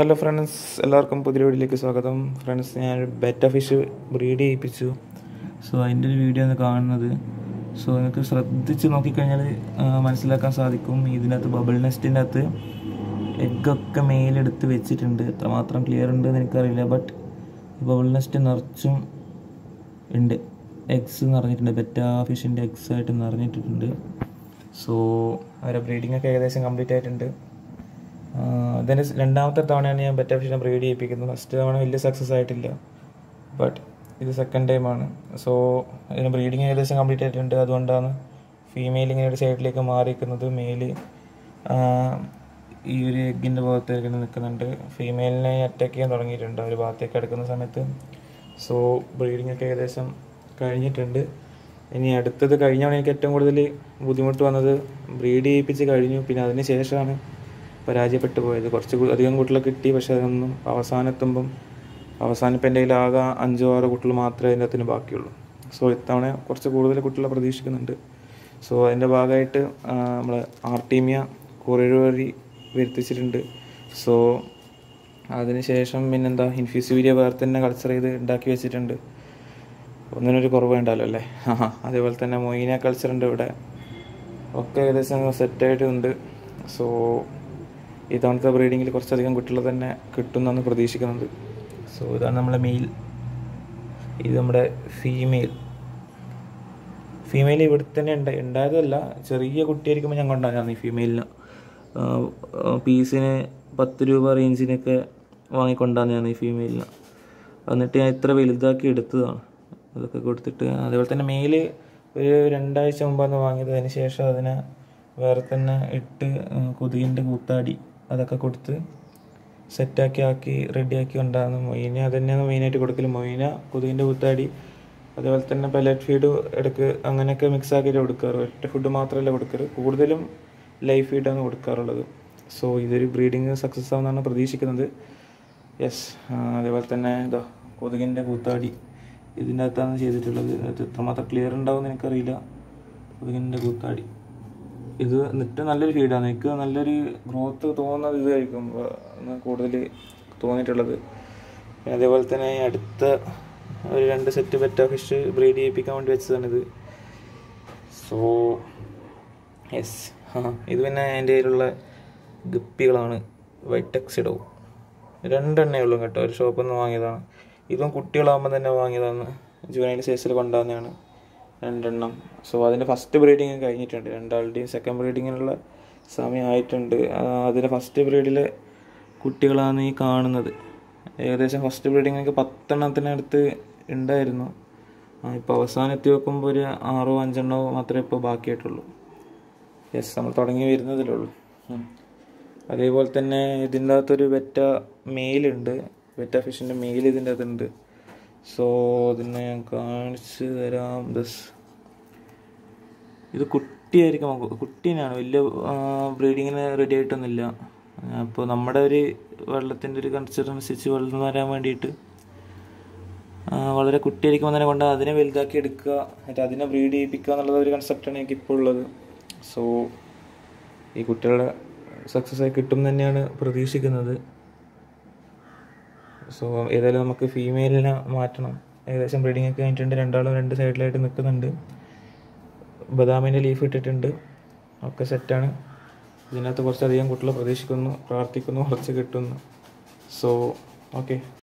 Hello friends എല്ലാവർക്കും പുതിയ വീഡിയോയിലേക്ക് സ്വാഗതം ഫ്രണ്ട്സ് ഞാൻ ബെറ്റ ഫിഷ് ബ്രീഡ് ചെയ്യിപ്പിച്ചു സോ അതിൻ്റെ ഒരു വീഡിയോ ആണ് കാണുന്നത് സോ നിങ്ങൾക്ക് ശ്രദ്ധിച്ച് നോക്കിക്കഴിഞ്ഞാൽ ആ, മനസ്സിലാക്കാൻ സാധിക്കും ഇതിനകത്ത് ബബിൾ നെസ്റ്റിൻ്റെ അകത്ത് എഗ്ഗൊക്കെ മേലെടുത്ത് വെച്ചിട്ടുണ്ട് എത്രമാത്രം ക്ലിയർ ഉണ്ട് എന്ന് എനിക്കറിയില്ല ബട്ട് ബബിൾ നെസ്റ്റ് നിറച്ചും ഉണ്ട് എഗ്സ് നിറഞ്ഞിട്ടുണ്ട് ബെറ്റ ഫിഷിൻ്റെ എഗ്സ് ആയിട്ട് നിറഞ്ഞിട്ടുണ്ട് സോ അവരെ ബ്രീഡിംഗ് ഒക്കെ ഏകദേശം കംപ്ലീറ്റ് ആയിട്ടുണ്ട് ഇതിൻ്റെ രണ്ടാമത്തെ തവണയാണ് ഞാൻ ബെറ്റ ഫിഷിനെ ബ്രീഡ് ചെയ്യിപ്പിക്കുന്നത് ഫസ്റ്റ് തവണ വലിയ സക്സസ് ആയിട്ടില്ല ബട്ട് ഇത് സെക്കൻഡ് ടൈമാണ് സോ ഇതിന് ബ്രീഡിങ് ഏകദേശം കംപ്ലീറ്റ് ആയിട്ടുണ്ട് അതുകൊണ്ടാണ് ഫീമെയിൽ ഇങ്ങനെ ഒരു സൈഡിലേക്ക് മാറിയിരിക്കുന്നത് മെയിൽ ഈ ഒരു എഗ്ഗിൻ്റെ ഭാഗത്തേക്ക് നിൽക്കുന്നുണ്ട് ഫീമെയിലിനെ അറ്റാക്ക് ചെയ്യാൻ തുടങ്ങിയിട്ടുണ്ട് ഒരു ഭാഗത്തേക്ക് എടുക്കുന്ന സമയത്ത് സോ ബ്രീഡിംഗ് ഒക്കെ ഏകദേശം കഴിഞ്ഞിട്ടുണ്ട് ഇനി അടുത്തത് കഴിഞ്ഞാണ് എനിക്ക് ഏറ്റവും കൂടുതൽ ബുദ്ധിമുട്ട് വന്നത് ബ്രീഡ് ചെയ്യിപ്പിച്ച് കഴിഞ്ഞു പിന്നെ അതിന് ശേഷമാണ് പരാജയപ്പെട്ടു പോയത് കുറച്ച് കു- അധികം കുട്ടികളെ കിട്ടി പക്ഷെ അതൊന്നും അവസാനെത്തുമ്പം അവസാനം ഇപ്പം എൻ്റെ കയ്യിൽ ആകെ അഞ്ചോ ആറോ കുട്ടികൾ മാത്രമേ അതിൻ്റെ അകത്തിന് ബാക്കിയുള്ളൂ സോ ഇത്തവണ കുറച്ച് കൂടുതൽ കുട്ടികളെ പ്രതീക്ഷിക്കുന്നുണ്ട് സോ അതിൻ്റെ ഭാഗമായിട്ട് നമ്മൾ ആർട്ടീമിയ കൊറിയർ വഴി വരുത്തിച്ചിട്ടുണ്ട് സോ അതിനുശേഷം പിന്നെന്താ ഇൻഫ്യൂസിവീരിയ വേറെ തന്നെ കൾച്ചർ ചെയ്ത് ഉണ്ടാക്കി വെച്ചിട്ടുണ്ട് ഒന്നിനൊരു കുറവ് ഉണ്ടാവില്ല അല്ലേ ആ അതേപോലെ തന്നെ മൊയിന കൾച്ചർ ഉണ്ട് ഇവിടെ ഒക്കെ ഏകദേശം സെറ്റായിട്ടുണ്ട് സോ ഇത്തവണത്തെ ബ്രീഡിങ്ങിൽ കുറച്ചധികം കുട്ടികളെ തന്നെ കിട്ടുമെന്നാണ് പ്രതീക്ഷിക്കുന്നത് സോ ഇതാണ് നമ്മളെ മെയിൽ ഇത് നമ്മുടെ ഫീമെയിൽ ഫീമെയിൽ ഇവിടെ തന്നെ ഉണ്ട് ഉണ്ടായതല്ല ചെറിയ കുട്ടിയായിരിക്കുമ്പോൾ ഞാൻ കൊണ്ടുവന്നതാണ് ഈ ഫീമെയിലിന് പീസിന് പത്ത് രൂപ റേഞ്ചിനൊക്കെ വാങ്ങിക്കൊണ്ടാണ് ഞാൻ ഈ ഫീമെയിലിന് എന്നിട്ട് ഞാൻ ഇത്ര വലുതാക്കി എടുത്തതാണ് അതൊക്കെ കൊടുത്തിട്ട് അതേപോലെ തന്നെ മെയിൽ ഒരു രണ്ടാഴ്ച മുമ്പാണ് വാങ്ങിയത് അതിന് ശേഷം അതിനെ വേറെ തന്നെ ഇട്ട് കൊതുകിൻ്റെ കൂത്താടി അതൊക്കെ കൊടുത്ത് സെറ്റാക്കി ആക്കി റെഡിയാക്കി കൊണ്ടാണ് മൊയിന അത് തന്നെയാണ് മെയിനായിട്ട് കൊടുക്കൽ മൊയിന കൊതുകിൻ്റെ കൂത്താടി അതേപോലെ തന്നെ പെലറ്റ് ഫീഡ് എടുക്ക് അങ്ങനെയൊക്കെ മിക്സ് ആക്കിയിട്ട് കൊടുക്കാറ് ഒറ്റ ഫുഡ് മാത്രമല്ല കൊടുക്കാറ് കൂടുതലും ലൈഫ് ഫീഡാണ് കൊടുക്കാറുള്ളത് സോ ഇതൊരു ബ്രീഡിങ് സക്സസ് ആവുമെന്നാണ് പ്രതീക്ഷിക്കുന്നത് യെസ് അതേപോലെ തന്നെ ഇതാ കൊതുകിൻ്റെ കൂത്താടി ഇതിൻ്റെ അകത്താണ് ചെയ്തിട്ടുള്ളത് അത് എത്രമാത്രം ക്ലിയർ ഉണ്ടാവുമെന്ന് എനിക്കറിയില്ല കൊതുകിൻ്റെ കൂത്താടി ഇത് എന്നിട്ട് നല്ലൊരു ഫീഡാണ് എനിക്ക് നല്ലൊരു ഗ്രോത്ത് തോന്നുന്നത് ഇതായിരിക്കും ആണ് കൂടുതൽ തോന്നിയിട്ടുള്ളത് പിന്നെ അതേപോലെ തന്നെ ഈ അടുത്ത ഒരു രണ്ട് സെറ്റ് ബെറ്റ ഫിഷ് ബ്രീഡ് ചെയ്യിപ്പിക്കാൻ വേണ്ടി വെച്ചതാണിത് സോ യെസ് ഇത് പിന്നെ എൻ്റെ കയ്യിലുള്ള ഗപ്പികളാണ് വൈറ്റക്സിഡോ രണ്ടെണ്ണേ ഉള്ളൂ കേട്ടോ ഒരു ഷോപ്പിൽ നിന്ന് വാങ്ങിയതാണ് ഇതും കുട്ടികളാകുമ്പോൾ തന്നെ വാങ്ങിയതാണ് ജൂനൈൽ സൈസിൽ കൊണ്ടുവന്നതാണ് രണ്ടെണ്ണം സോ അതിൻ്റെ ഫസ്റ്റ് ബ്രീഡിങ് കഴിഞ്ഞിട്ടുണ്ട് രണ്ടാളുടെയും സെക്കൻഡ് ബ്രീഡിങ്ങിനുള്ള സമയമായിട്ടുണ്ട് ആ, അതിൻ്റെ ഫസ്റ്റ് ബ്രീഡിലെ കുട്ടികളാണ് ഈ കാണുന്നത് ഏകദേശം ഫസ്റ്റ് ബ്രീഡിങ്ങൊക്കെ പത്തെണ്ണത്തിനടുത്ത് ഉണ്ടായിരുന്നു ആ, ഇപ്പോൾ അവസാനം എത്തി നോക്കുമ്പോൾ ഒരു ആറോ അഞ്ചെണ്ണോ മാത്രമേ ഇപ്പോൾ ബാക്കിയായിട്ടുള്ളൂ യെസ് നമ്മൾ തുടങ്ങി വരുന്നതിലുള്ളൂ ഉം. അതേപോലെ തന്നെ ഇതിൻ്റെ അകത്തൊരു വെറ്റ മെയിലുണ്ട് വെറ്റ ഫിഷിൻ്റെ മെയിൽ ഇതിൻ്റെ അകത്തുണ്ട് സോ അതിനെ ഞാൻ കാണിച്ച് തരാം ദസ് ഇത് കുട്ടിയായിരിക്കും നമുക്ക് കുട്ടി തന്നെയാണ് വലിയ ബ്രീഡിങ്ങിന് റെഡി ആയിട്ടൊന്നുമില്ല അപ്പോൾ നമ്മുടെ ഒരു വെള്ളത്തിൻ്റെ ഒരു കൾച്ചർ അനുസരിച്ച് വെള്ളം വരാൻ വേണ്ടിയിട്ട് ആ, വളരെ കുട്ടിയായിരിക്കുമ്പോൾ തന്നെ കൊണ്ട് അതിനെ വലുതാക്കി എടുക്കുക എന്നിട്ട് അതിനെ ബ്രീഡ് ചെയ്യിപ്പിക്കുക എന്നുള്ള ഒരു കൺസെപ്റ്റാണ് എനിക്കിപ്പോൾ ഉള്ളത് സോ ഈ കുട്ടികളുടെ സക്സസ് ആയി കിട്ടും എന്ന് തന്നെയാണ് പ്രതീക്ഷിക്കുന്നത് സോ ഏതായാലും നമുക്ക് ഫീമെയിലിനെ മാറ്റണം ഏകദേശം ബ്രീഡിംഗ് ഒക്കെ കഴിഞ്ഞിട്ടുണ്ട് രണ്ടാളും രണ്ട് സൈഡിലായിട്ട് നിൽക്കുന്നുണ്ട് ബദാമിൻ്റെ ലീഫ് ഇട്ടിട്ടുണ്ട് ഒക്കെ സെറ്റാണ് ഇതിനകത്ത് കുറച്ചധികം കുട്ടികൾ പ്രതീക്ഷിക്കുന്നു പ്രാർത്ഥിക്കുന്നു കുറച്ച് കിട്ടുന്നു സോ ഓക്കെ